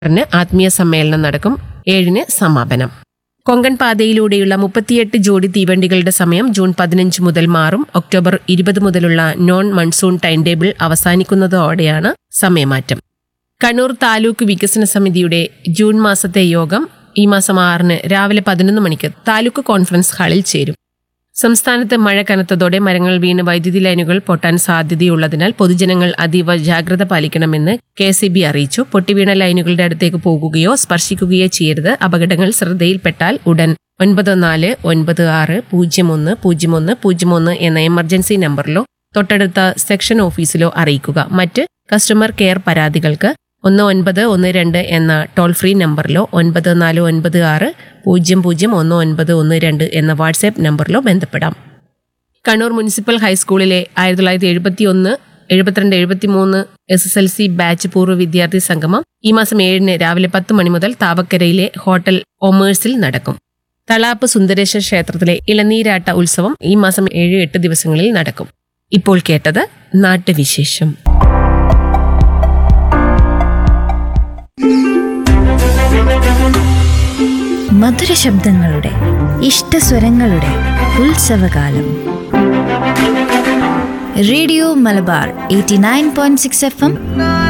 ആറിന് ആത്മീയ സമ്മേളനം നടക്കും ഏഴിന് സമാപനം കൊങ്കൺ പാതയിലൂടെയുള്ള മുപ്പത്തിയെട്ട് ജോഡി തീവണ്ടികളുടെ സമയം ജൂൺ പതിനഞ്ച് മുതൽ മാറും ഒക്ടോബർ ഇരുപത് മുതലുള്ള നോൺ മൺസൂൺ ടൈം ടേബിൾ അവസാനിക്കുന്നതോടെയാണ് സമയമാറ്റം കണ്ണൂർ താലൂക്ക് വികസന സമിതിയുടെ ജൂൺ മാസത്തെ യോഗം ഈ മാസം ആറിന് രാവിലെ പതിനൊന്ന് മണിക്ക് താലൂക്ക് കോൺഫറൻസ് ഹാളിൽ ചേരും സംസ്ഥാനത്ത് മഴ കനത്തതോടെ മരങ്ങൾ വീണ് വൈദ്യുതി ലൈനുകൾ പൊട്ടാൻ സാധ്യതയുള്ളതിനാൽ പൊതുജനങ്ങൾ അതീവ ജാഗ്രത പാലിക്കണമെന്ന് കെ സി ബി അറിയിച്ചു പൊട്ടിവീണ ലൈനുകളുടെ അടുത്തേക്ക് പോകുകയോ സ്പർശിക്കുകയോ ചെയ്യരുത് അപകടങ്ങൾ ശ്രദ്ധയിൽപ്പെട്ടാൽ ഉടൻ ഒൻപത് നാല് ഒൻപത് ആറ് പൂജ്യം ഒന്ന് പൂജ്യം ഒന്ന് പൂജ്യം ഒന്ന് എന്ന എമർജൻസി നമ്പറിലോ തൊട്ടടുത്ത സെക്ഷൻ ഓഫീസിലോ അറിയിക്കുക മറ്റ് കസ്റ്റമർ കെയർ പരാതികൾക്ക് ഒന്ന് ഒൻപത് ഒന്ന് രണ്ട് എന്ന ടോൾ ഫ്രീ നമ്പറിലോ ഒൻപത് നാല് ഒൻപത് ആറ് പൂജ്യം പൂജ്യം ഒന്ന് ഒൻപത് ഒന്ന് രണ്ട് എന്ന വാട്സാപ്പ് നമ്പറിലോ ബന്ധപ്പെടാം കണ്ണൂർ മുനിസിപ്പൽ ഹൈസ്കൂളിലെ ആയിരത്തി തൊള്ളായിരത്തി എഴുപത്തി ഒന്ന് എഴുപത്തിരണ്ട് എഴുപത്തി മൂന്ന് S S L C batch പൂർവ്വ വിദ്യാർത്ഥി സംഗമം ഈ മാസം ഏഴിന് രാവിലെ പത്ത് മണി മുതൽ താവക്കരയിലെ ഹോട്ടൽ ഒമേഴ്സിൽ നടക്കും തളാപ്പ് സുന്ദരേശ്വര ക്ഷേത്രത്തിലെ ഇളനീരാട്ട ഉത്സവം ഈ മാസം ഏഴ് എട്ട് ദിവസങ്ങളിൽ നടക്കും ഇപ്പോൾ കേട്ടത് നാട്ടുവിശേഷം മധുര ശബ്ദങ്ങളുടെ ഇഷ്ടസ്വരങ്ങളുടെ ഉത്സവകാലം radio Malabar eighty nine point six F M